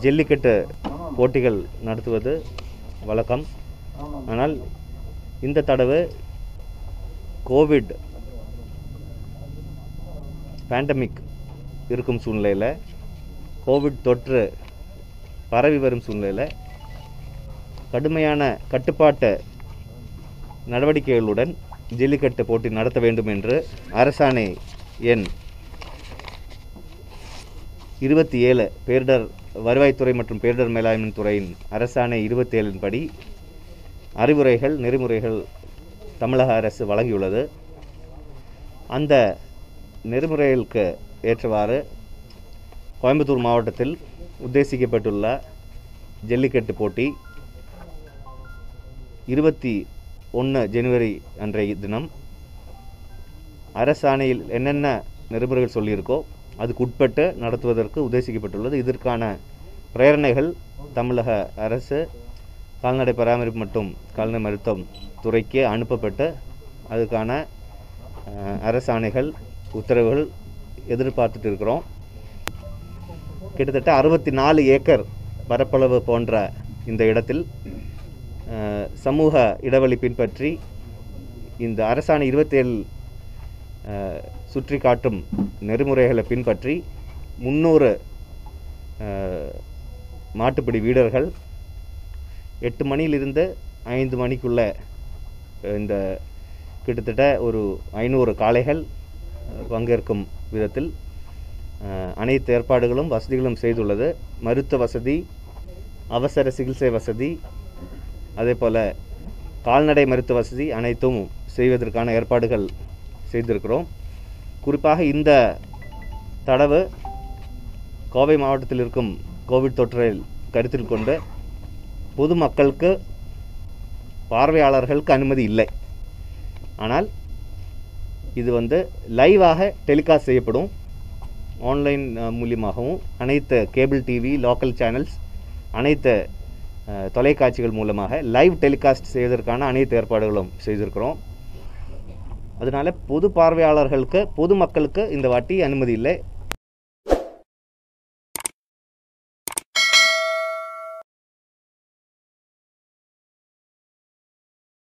ஜல்லிக்கட்டு போட்டிகள் நடத்துவது வழக்கம் ஆனால் இந்த தடவை கோவிட் பேண்டமிக் இருக்கும் சூழ்நிலையில் கோவிட் தொற்று பரவி வரும் சூழ்நிலையில் கடுமையான கட்டுப்பாட்டு நடவடிக்கைகளுடன் ஜல்லிக்கட்டு போட்டி நடத்த வேண்டும் என்று அரசாணை எண் இருபத்தி ஏழு பேரிடர் வருவாய்த்துறை மற்றும் பேரிடர் மேலாண்மை துறையின் அரசாணை இருபத்தி ஏழின் படி அறிவுரைகள் நெறிமுறைகள் தமிழக அரசு வழங்கியுள்ளது அந்த நெறிமுறைகளுக்கு ஏற்றவாறு கோயம்புத்தூர் மாவட்டத்தில் உத்தேசிக்கப்பட்டுள்ள ஜல்லிக்கட்டு போட்டி இருபத்தி ஒன்று ஜனவரி அன்றைய தினம் அரசாணையில் என்னென்ன நெறிமுறைகள் சொல்லியிருக்கோ அதுக்கு உட்பட்டு நடத்துவதற்கு உத்தேசிக்கப்பட்டுள்ளது இதற்கான பிரேரணைகள் தமிழக அரசு கால்நடை பராமரிப்பு மற்றும் கால்நடை மருத்துவம் துறைக்கு அனுப்பப்பட்டு அதுக்கான அஹ், அரசாணைகள் உத்தரவுகள் எதிர்பார்த்துட்டு இருக்கிறோம் கிட்டத்தட்ட அறுபத்தி நாலு ஏக்கர் பரப்பளவு போன்ற இந்த இடத்தில் அஹ், சமூக இடைவெளி பின்பற்றி இந்த அரசாணை இருபத்தேழு சுற்றி காட்டும் நெறிமுறைகளை பின்பற்றி முந்நூறு மாட்டுப்பிடி வீரர்கள் எட்டு மணியிலிருந்து ஐந்து மணிக்குள்ளே இந்த கிட்டத்தட்ட ஒரு ஐநூறு காளைகள் அஹ், பங்கேற்கும் விதத்தில் அஹ், அனைத்து ஏற்பாடுகளும் வசதிகளும் செய்துள்ளது மருத்துவ வசதி அவசர சிகிச்சை வசதி அதே போல் கால்நடை மருத்துவ வசதி அனைத்தும் செய்வதற்கான ஏற்பாடுகள் செய்திருக்கிறோம் குறிப்பாக இந்த தடவு கோவை மாவட்டத்தில் இருக்கும் கோவிட் தொற்றை கருத்தில் கொண்டு பொதுமக்களுக்கு பார்வையாளர்களுக்கு அனுமதி இல்லை ஆனால் இது வந்து லைவாக டெலிகாஸ்ட் செய்யப்படும் ஆன்லைன் அஹ், மூலியமாகவும் அனைத்து கேபிள் டிவி லோக்கல் சேனல்ஸ் அனைத்து அஹ், தொலைக்காட்சிகள் மூலமாக லைவ் டெலிகாஸ்ட் செய்வதற்கான அனைத்து ஏற்பாடுகளும் செய்திருக்கிறோம் அதனால பொது பார்வையாளர்களுக்கு பொதுமக்களுக்கு இந்த வாட்டி அனுமதி இல்லை